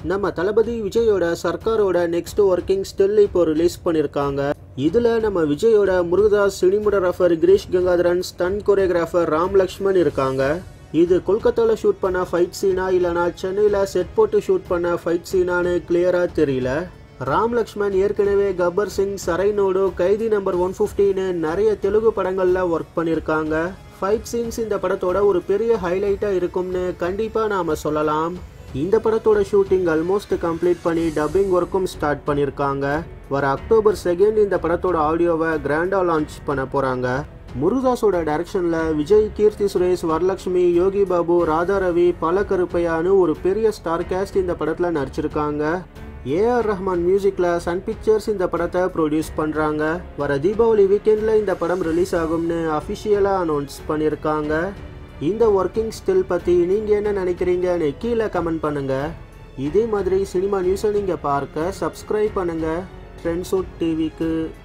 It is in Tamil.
நம்ம தளபதி விஜயோட சர்க்காரோட நெக்ஸ்ட் ஒர்க்கிங் ஸ்டில் இப்போ ரிலீஸ் பண்ணியிருக்காங்க இதுல நம்ம விஜயோட Murugadoss cinematographer Girish Gangadharan stunt choreographer Ram Lakshman இருக்காங்க இது கொல்கத்தாவில் ஷூட் பண்ண ஃபைட் சீனா இல்லைனா சென்னையில் செட் போட்டு ஷூட் பண்ண ஃபைட் சீனான்னு கிளியராக தெரியல ராம் லக்ஷ்மன் ஏற்கனவே கப்பர் சிங் சரைனோடு கைதி நம்பர் ஒன் ஃபிஃப்டின்னு நிறைய தெலுங்கு படங்களில் ஒர்க் பண்ணியிருக்காங்க ஃபைட் சீன்ஸ் இந்த படத்தோட ஒரு பெரிய ஹைலைட்டாக இருக்கும்னு கண்டிப்பாக நாம் சொல்லலாம் இந்த படத்தோட ஷூட்டிங் ஆல்மோஸ்ட் கம்ப்ளீட் பண்ணி டப்பிங் ஒர்க்கும் ஸ்டார்ட் பண்ணியிருக்காங்க வர அக்டோபர் செகண்ட் இந்த படத்தோட ஆடியோவை கிராண்டாக லான்ச் பண்ண போகிறாங்க முருதாஸோட டைரக்ஷனில் விஜய் கீர்த்தி சுரேஷ் வரலட்சுமி யோகி பாபு ராதா ரவி பல கருப்பையான்னு ஒரு பெரிய ஸ்டார் கேஸ்ட் இந்த படத்தில் நடிச்சிருக்காங்க ஏஆர் ரஹ்மான் மியூசிக்கில் சன் பிக்சர்ஸ் இந்த படத்தை ப்ரொடியூஸ் பண்ணுறாங்க வர தீபாவளி வீக்கெண்டில் இந்த படம் ரிலீஸ் ஆகும்னு அஃபிஷியலாக அனௌன்ஸ் பண்ணியிருக்காங்க இந்த ஒர்க்கிங் ஸ்டில் பற்றி நீங்கள் என்ன நினைக்கிறீங்கன்னு கீழே கமெண்ட் பண்ணுங்கள் இதே மாதிரி சினிமா நியூஸை நீங்கள் பார்க்க சப்ஸ்கிரைப் பண்ணுங்கள் ட்ரெண்ட்ஸுட் டிவிக்கு